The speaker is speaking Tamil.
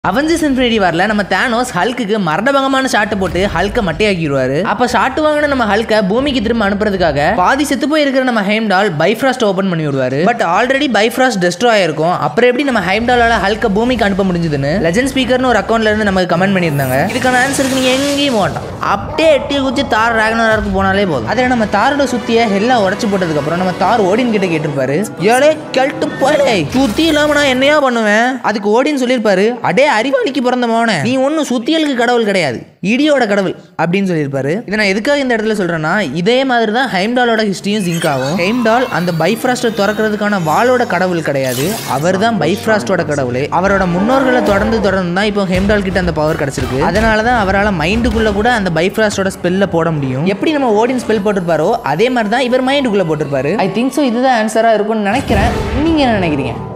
அவெஞ்சர்ஸ் இன்ஃபினிட்டி வாரில் நம்ம தேனோஸ் ஹல்க்குக்கு மரணபங்கமான ஷாட்டு போட்டு ஹல்கை மட்டையாக்கிடுவாரு அப்ப ஷாட்டு வாங்கின நம்ம ஹல்கை பூமிக்கு திரும்ப அனுப்புறதுக்காக பாதி செத்து போய் இருக்கிற நம்ம ஹைம்டால் பைஃப்ராஸ்ட் ஓபன் பண்ணி விடுவாரு பட் ஆல்ரெடி பைஃப்ராஸ்ட் டெஸ்ட்ராய் ஆயிருக்கும் அப்புறம் எப்படி நம்ம ஹைம்டாலால ஹல்கை பூமிக்கு அனுப்ப முடிஞ்சதுன்னு லெஜண்ட் ஸ்பீக்கர்னு ஒரு அக்கௌண்ட்ல இருந்து நமக்கு கமெண்ட் பண்ணியிருந்தாங்க இதுக்கான ஆன்சருக்கு நீங்க எங்கேயும் போட்டோம் அப்படியே எட்டி குச்சி தார் ராகனராருக்கு போனாலே போதும் அதில் நம்ம தாரோட சுத்திய எல்லாம் உடச்சு போட்டதுக்கு அப்புறம் நம்ம தார் ஓடின் கிட்ட கேட்டிருப்பாரு ஏழே கெல்ட்டு போலே சுத்தி இல்லாம நான் என்னையா பண்ணுவேன் அதுக்கு ஓடின்னு சொல்லியிருப்பாரு அடே அறிவாளிக்கு பிறந்த மோனே நீ ஒன்றும் சுத்தியலுக்கு கடவுள் கிடையாது இடியோட கடவுள் அப்படின்னு சொல்லியிருப்பாரு இதை நான் எதுக்காக இந்த இடத்துல சொல்றேன்னா இதே மாதிரி தான் ஹைம்டாலோட ஹிஸ்டரியும் ஜிங்க் ஆகும் ஹைம்டால் அந்த பைஃப்ராஸ்ட்டை திறக்கிறதுக்கான வாளோட கடவுள் கிடையாது அவர் தான் பைஃப்ராஸ்டோட கடவுள் அவரோட முன்னோர்களை தொடர்ந்து தொடர்ந்து தான் இப்போ ஹெம்டால் கிட்ட அந்த பவர் கிடைச்சிருக்கு அதனால தான் அவரால் மைண்டுக்குள்ள கூட அந்த பைஃப்ராஸ்டோட ஸ்பெல்ல போட முடியும் எப்படி நம்ம ஓடின் ஸ்பெல் போட்டிருப்பாரோ அதே மாதிரி தான் இவர் மைண்டுக்குள்ள போட்டிருப்பாரு ஐ திங்க் ஸோ இதுதான் ஆன்சரா இருக்கும்னு நினைக்கிறேன் நீங்க என்ன நினைக்கிறீங்க